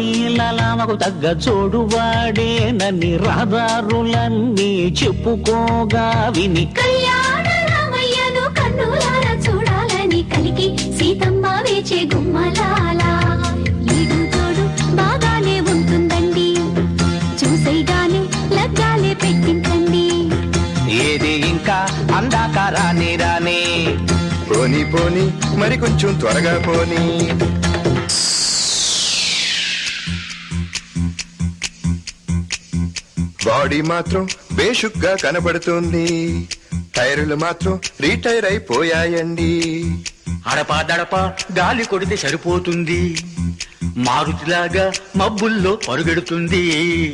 రాణి లలామకు తగ్గ చోడువాడే నన్ని రహదారులన్నీ చెప్పుకోగా విని కళ్యాణ రామయ్యను కన్నులార చూడాలని కలిగి సీతమ్మ వేచే గుమ్మలాల ఈడు తోడు బాగానే ఉంటుందండి చూసేగానే లగ్గాలే పెట్టించండి ఏది ఇంకా అందాక రాని రాని పోనీ పోనీ మరి కొంచెం త్వరగా పోనీ బాడీ మాత్రం బేషుగ్గా కనబడుతుంది టైర్లు మాత్రం రీటైర్ అయిపోయాయండి అడపా దడప గాలి కొడితే సరిపోతుంది మారుతిలాగా మబ్బుల్లో పరుగెడుతుంది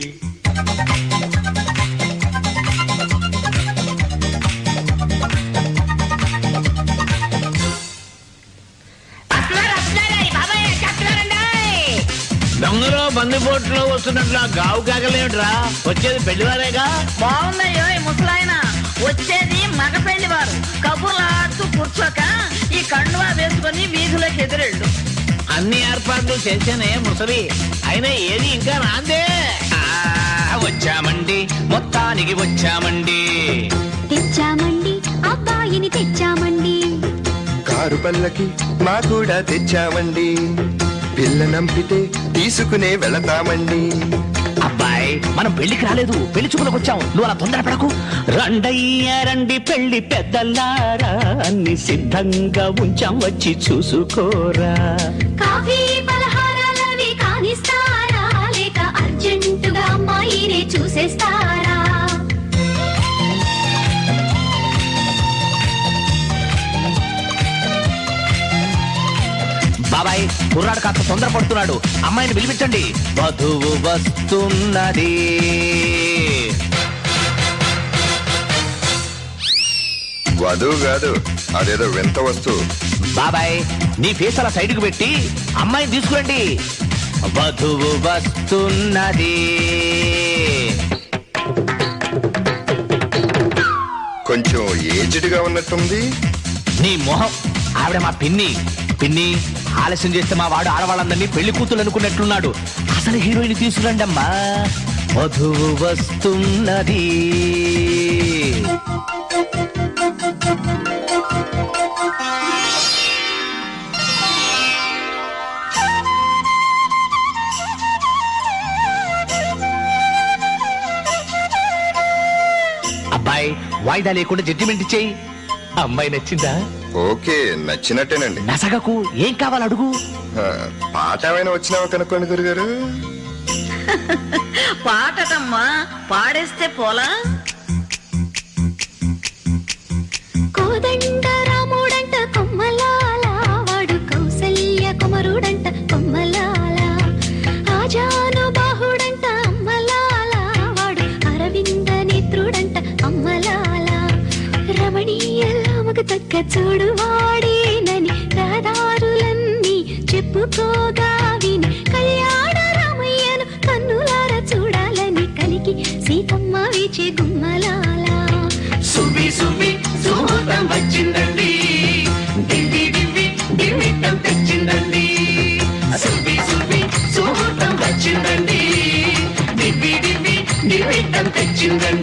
దొంగలో బందిపోట్లో వస్తున్నట్లు గావు కాకలేమిట్రా వచ్చేది పెళ్లివారేగా బాగుందయ్యో ఈ ముసలాయన వచ్చేది మగ పెళ్లి వారు కబుర్లు ఆడుతూ కూర్చోక ఈ కండువా వేసుకొని వీధులకు ఎదురెళ్ళు అన్ని ఏర్పాట్లు చేసేనే ముసలి అయినా ఏది ఇంకా రాందే ఆ, వచ్చామండి మొత్తానికి వచ్చామండి తెచ్చామండి అబ్బాయిని తెచ్చామండి కారు పల్లకి మా కూడా తెచ్చామండి పిల్ల నంపితే తీసుకునే వెళతామండి అబ్బాయి మనం పెళ్లికి రాలేదు పెళ్లి చూపులకు వచ్చాం నువ్వు అలా తొందరపడకు రండయ్య రండి పెళ్లి పెద్దలారా అన్ని సిద్ధంగా ఉంచాం వచ్చి చూసుకోరా కాఫీ పలహారాలవి కానిస్తారా లేక అర్జెంటుగా అమ్మాయినే చూసేస్తారా బాబాయ్ కుర్రాడు కాస్త తొందరపడుతున్నాడు అమ్మాయిని పిలిపించండి వధువు వస్తున్నది వధువు కాదు అదేదో వింత వస్తువు బాబాయ్ నీ ఫేస్ అలా సైడ్కి పెట్టి అమ్మాయిని తీసుకురండి వధువు వస్తున్నది కొంచెం ఏజ్డ్ గా ఉన్నట్టుంది నీ మొహం ఆవిడ మా పిన్ని పిన్ని ఆలస్యం చేస్తే మా వాడు ఆడవాళ్ళందరినీ పెళ్లి కూతురు అనుకున్నట్లున్నాడు అసలు హీరోయిన్ తీసుకురండి అమ్మా వధువు వస్తున్నది అబ్బాయి వాయిదా లేకుండా జడ్జిమెంట్ ఇచ్చేయి అమ్మాయి నచ్చిందా ఓకే నచ్చినట్టేనండి నసగకు ఏం కావాలి అడుగు ఆ, పాట ఏమైనా వచ్చినావా కనుక్కోండి గురుగారు పాటటమ్మా పాడేస్తే పోలా కోదండ రాముడంట కొమ్మలాల వాడు కౌసల్య కుమరుడంట కొమ్మలాల ఆజాను బాహుడంట అమ్మలాల వాడు అరవింద నేత్రుడంట అమ్మలాల రమణీయలామకు తగ్గ చూడు వాడేనని రహదారులన్నీ చెప్పుకోగా విని కళ్యాణ రామయ్యను కన్నులార చూడాలని కలిగి సీతమ్మ వేచే గుమ్మలాల సువి సువి సుహృతం వచ్చిందండి దివ్వి దివ్వి దివ్విట్టం తెచ్చిందండి సువి సువి సుహృతం వచ్చిందండి దివ్వి దివ్వి దివ్విట్టం తెచ్చిందండి